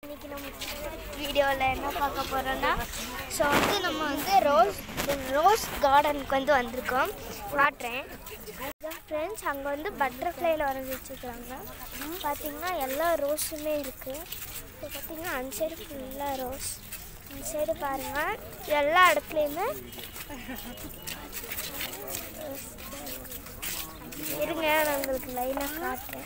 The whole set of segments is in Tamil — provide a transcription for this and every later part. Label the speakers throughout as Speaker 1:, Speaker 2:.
Speaker 1: இன்னைக்கு நம்ம வீடியோவில் என்ன பார்க்க போகிறோன்னா ஸோ வந்து நம்ம வந்து ரோஸ் ரோஸ் கார்டனுக்கு வந்து வந்திருக்கோம் காட்டுறேன் ஃப்ரெண்ட்ஸ் அங்கே வந்து பட்டர்ஃப்ளைல வரைஞ்சி வச்சுருக்காங்க பார்த்தீங்கன்னா எல்லா ரோஸுமே இருக்குது இப்போ பார்த்தீங்கன்னா அந்த சைடு ஃபுல்லாக ரோஸ் அந்த சைடு பாருங்கள் எல்லா இடத்துலையுமே இருங்க நான் உங்களுக்கு லைனாக காட்டுறேன்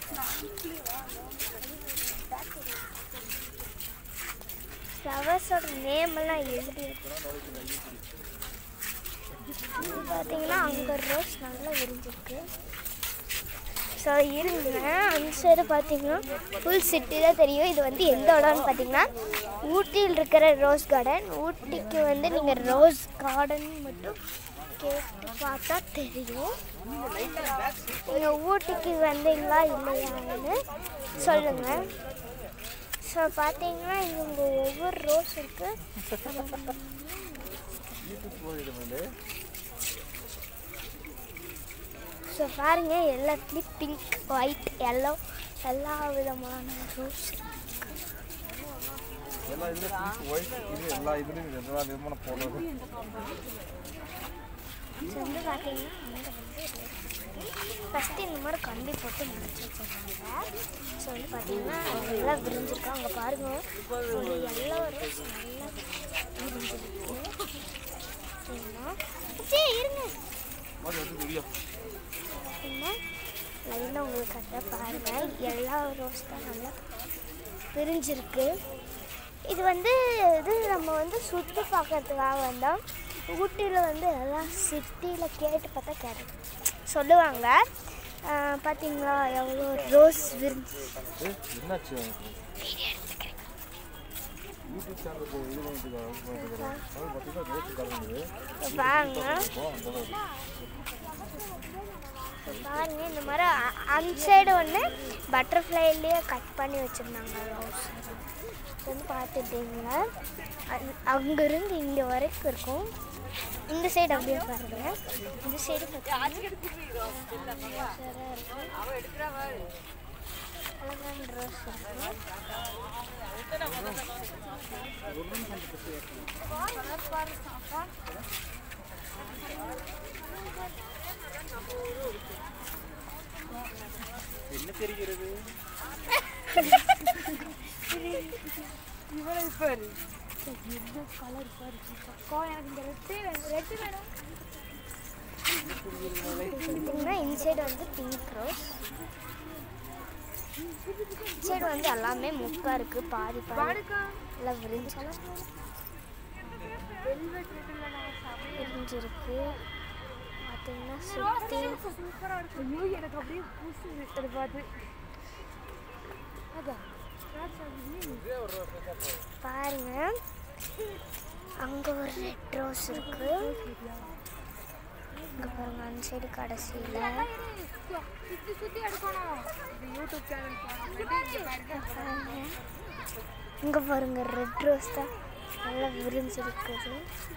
Speaker 1: ஃப்ளவர்ஸோட நேம் எல்லாம் எழுதி பார்த்தீங்கன்னா அங்கே ரோஸ் நல்லா விரிஞ்சிருக்கு ஸோ இருங்க அந்த சைடு பார்த்தீங்கன்னா ஃபுல் சிட்டி தான் தெரியும் இது வந்து எந்த இடம்னு பார்த்தீங்கன்னா ஊட்டியில் இருக்கிற ரோஸ் கார்டன் ஊட்டிக்கு வந்து நீங்கள் ரோஸ் கார்டன் மட்டும் கேட்டு பார்த்தா தெரியும் நீங்கள் ஊட்டிக்கு வந்தீங்களா இல்லையான்னு சொல்லுங்கள் ஸோ பார்த்தீங்கன்னா இங்கே ஒவ்வொரு ரோஸ் இருக்கு ஸோ பாருங்க எல்லாத்துலேயும் பிங்க் ஒயிட் எல்லோ எல்லா விதமான ரோஸ்
Speaker 2: எல்லா இதுலயும் pink, white, இது எல்லா இதுலயும் எல்லா விதமான போடுறது
Speaker 1: ஸோ வந்து பார்த்தீங்கன்னா அங்கே வந்து ஃபஸ்ட்டு இந்த மாதிரி கம்பி போட்டு முடிச்சு வச்சிருக்காங்க ஸோ வந்து பார்த்தீங்கன்னா நல்லா விரிஞ்சிருக்கு அங்கே பாருங்க ஒரு எல்லோ ரோஸ் நல்லா விரிஞ்சிருக்கு சரிங்களா சரி இருங்க
Speaker 2: மாதிரி வந்து தெரியும்
Speaker 1: பார்த்தீங்கன்னா லைனாக உங்களுக்கு கரெக்டாக பாருங்கள் எல்லா ரோஸ் தான் நல்லா பிரிஞ்சிருக்கு இது வந்து இது நம்ம வந்து சுற்றி பார்க்கறதுக்காக வந்தோம் ஊட்டியில் வந்து எல்லாம் சிட்டியில் கேட்டு பார்த்தா கேட்டு சொல்லுவாங்க ஆஹ் பார்த்தீங்களா எவ்வளோ ரோஸ் விரிஞ்சு
Speaker 2: ஏய், என்னாச்சு உனக்கு? யூடியூப் சேனலுக்கு இது பண்ணிட்டு அது பார்த்தீங்கன்னா ரோஸ் கலந்துது
Speaker 1: பாருங்க
Speaker 2: இப்போ அந்த அளவுக்கு.
Speaker 1: பாருங்க இந்த மாதிரி அ- அந்த சைடு ஒன்று பட்டர்ஃப்ளைலேயே கட் பண்ணி வச்சுருந்தாங்க ரோஸ் வந்து பார்த்துட்டீங்களா அங்கேருந்து இங்கே வரைக்கும் இருக்கும் இந்த சைடு அப்படியே பாருங்க இந்த சைடு அழகான ரோஸ்
Speaker 3: என்ன தெரிகிறது
Speaker 1: பார்த்தீங்கன்னா இந்த சைடு வந்து பிங்க் ரோஸ் சைடு வந்து எல்லாமே முக்கா இருக்கு பாதி பாதி எல்லாம் விரிஞ்சு விரிஞ்சிருக்கு பார்த்தீங்கன்னா சுற்றி பாருங்க அங்க ஒரு ரெட் ரோஸ் இருக்கு இங்க பாருங்க அந்த சைடு கடைசியில பாருங்க. இங்க பாருங்க ரெட் ரோஸ் தான் நல்லா விரிஞ்சிருக்குது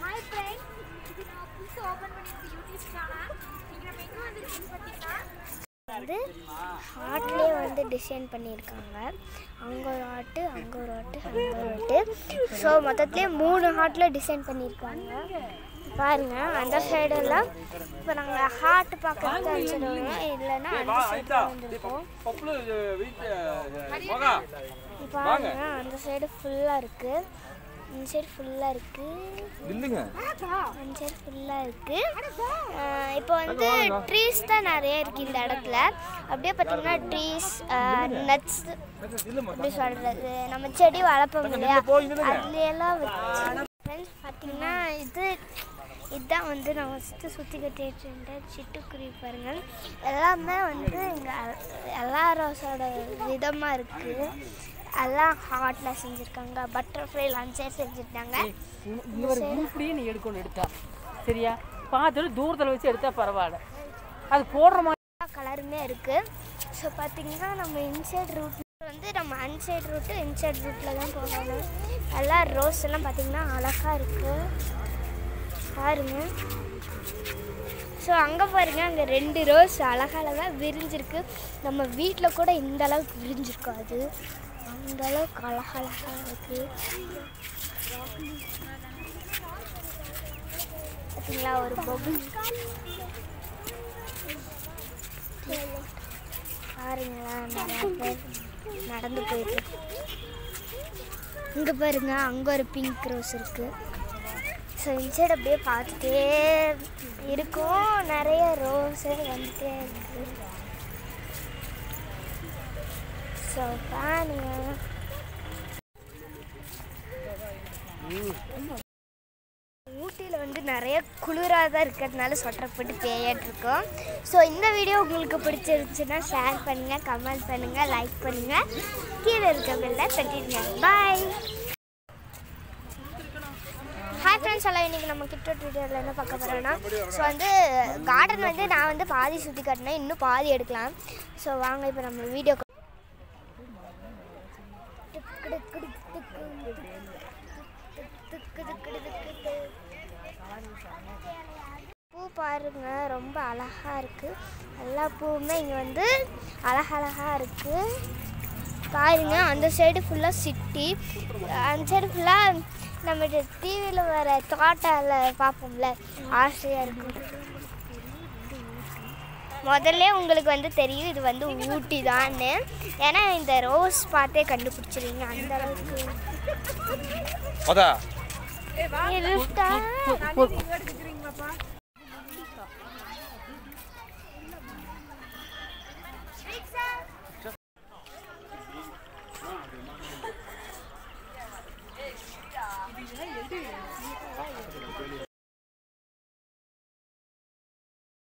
Speaker 1: வந்து ஹார்ட்லேயே வந்து டிசைன் பண்ணியிருக்காங்க அங்கே ஒரு ஆட்டு அங்கே ஒரு ஆட்டு அங்கே ஒரு ஆட்டு ஸோ மொத்தத்துலேயே மூணு ஹார்ட்டில் டிசைன் பண்ணியிருக்காங்க பாருங்க அந்த சைடெல்லாம் இப்போ நாங்கள் ஹார்ட் பார்க்கறது வச்சுருவோங்க இல்லைன்னா அந்த சைடு வந்துருக்கோம்
Speaker 3: பப்புல வீட்டு மகா
Speaker 1: பாருங்க அந்த சைடு ஃபுல்லாக இருக்குது இந்த சைடு ஃபுல்லாக இருக்குது
Speaker 2: இல்லைங்க
Speaker 1: அந்த சைடு ஃபுல்லாக இருக்குது இப்போ வந்து ட்ரீஸ் தான் நிறைய இருக்குது இந்த இடத்துல அப்படியே பார்த்தீங்கன்னா ட்ரீஸ் நட்ஸ்
Speaker 2: இல்லைம்மா
Speaker 1: எப்படி சொல்கிறது நம்ம செடி வளர்ப்போம் இல்லையா அதுலையெல்லாம் ஃப்ரெண்ட்ஸ் பார்த்தீங்கன்னா இது இதுதான் வந்து நான் ஃபஸ்ட்டு சுற்றி கட்டிட்டு இருந்த சிட்டுக்குருவி பாருங்கள் எல்லாமே வந்து இங்கே எல்லா ரோஸோட விதமாக இருக்குது எல்லாம் ஹார்ட்டில் செஞ்சுருக்காங்க பட்டர்ஃப்ளை லஞ்சர் செஞ்சுருக்காங்க
Speaker 4: இந்த ஒரு குரூப்லேயே நீ எடுக்கணும் எடுத்தா சரியா பார்த்துட்டு தூரத்தில் வச்சு எடுத்தா பரவாயில்ல அது போடுற மாதிரி
Speaker 1: எல்லா கலருமே இருக்குது ஸோ பார்த்தீங்கன்னா நம்ம இன்சைட் ரூட் வந்து நம்ம அன்சைட் ரூட்டு இன்சைட் ரூட்டில் தான் போகணும் எல்லா ரோஸ் எல்லாம் பார்த்தீங்கன்னா அழகாக இருக்குது பாருங்க ஸோ அங்கே பாருங்க அங்கே ரெண்டு ரோஸ் அழகழகாக விரிஞ்சிருக்கு நம்ம வீட்டில் கூட இந்த அளவுக்கு விரிஞ்சிருக்காது அந்த அளவுக்கு அழகழகா இருக்கு பார்த்தீங்களா ஒரு பொபிள் பாருங்களேன் நிறைய பேர் நடந்து போயிட்டு இங்கே பாருங்க அங்கே ஒரு பிங்க் ரோஸ் இருக்கு ஸோ இன்சைட் அப்படியே பார்த்துட்டே இருக்கும் நிறைய ரோஸு வந்துட்டே இருக்கு ஸோ பாருங்க ஊட்டியில் வந்து நிறைய குளிராக தான் இருக்கிறதுனால சொட்டர் போட்டு பேயாட்டு இருக்கோம் ஸோ இந்த வீடியோ உங்களுக்கு பிடிச்சிருந்துச்சுன்னா ஷேர் பண்ணுங்கள் கமெண்ட் பண்ணுங்கள் லைக் பண்ணுங்கள் கீழே இருக்க பெல்ல தட்டிடுங்க பாய் ஹாய் ஃப்ரெண்ட்ஸ் எல்லாம் இன்றைக்கி நம்ம கிட்ட வீடியோவில் என்ன பார்க்க போகிறோன்னா ஸோ வந்து கார்டன் வந்து நான் வந்து பாதி சுற்றி காட்டினேன் இன்னும் பாதி எடுக்கலாம் ஸோ வாங்க இப்போ நம்ம வீடியோ பூ பாருங்க ரொம்ப அழகா இருக்கு எல்லா பூவுமே இங்கே வந்து அழகழகா இருக்கு பாருங்க அந்த சைடு ஃபுல்லாக சிட்டி அந்த சைடு ஃபுல்லாக நம்ம டிவியில் வர தோட்டாவில் பார்ப்போம்ல ஆசையாக இருக்கும் முதல்ல உங்களுக்கு வந்து தெரியும் இது வந்து ஊட்டி தான்னு ஏன்னா இந்த ரோஸ் பார்த்தே கண்டுபிடிச்சிருவீங்க அந்த அளவுக்கு
Speaker 3: மொதா
Speaker 1: இருட்டா
Speaker 4: ஒரு-